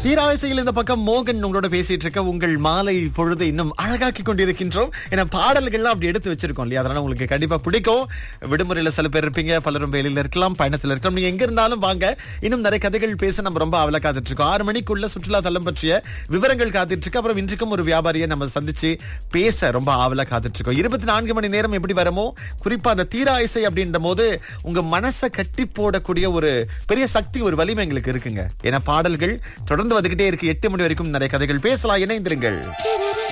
தீராசையில் இந்த பக்கம் மோகன் உங்களோட பேசிட்டு இருக்க உங்கள் மாலை பொழுது இன்னும் அழகாக்கி கொண்டிருக்கின்றோம் ஏன்னா பாடல்கள்லாம் அப்படி எடுத்து வச்சிருக்கோம் இல்லையா அதனால உங்களுக்கு கண்டிப்பா பிடிக்கும் விடுமுறையில சில பேர் இருப்பீங்க பலரும் வேலையில இருக்கலாம் பயணத்துல இருக்கலாம் நீங்க எங்க இருந்தாலும் வாங்க இன்னும் நிறைய கதைகள் பேச நம்ம ரொம்ப அவல காத்துட்டு இருக்கோம் ஆறு மணிக்குள்ள சுற்றுலா தலம் பற்றிய விவரங்கள் காத்துட்டு இருக்கு அப்புறம் இன்றைக்கும் ஒரு வியாபாரியை நம்ம சந்திச்சு பேச ரொம்ப ஆவலா காத்துட்டு இருக்கோம் இருபத்தி நான்கு மணி நேரம் எப்படி வரமோ குறிப்பா அந்த தீராயிசை அப்படின்ற போது உங்க மனசை கட்டி போடக்கூடிய ஒரு பெரிய சக்தி ஒரு வலிமை எங்களுக்கு இருக்குங்க ஏன்னா பாடல்கள் தொடர்ந்து வந்துகிட்டே இருக்கு எட்டு மணி வரைக்கும் நிறைய கதைகள் பேசலாம் இணைந்திருங்கள்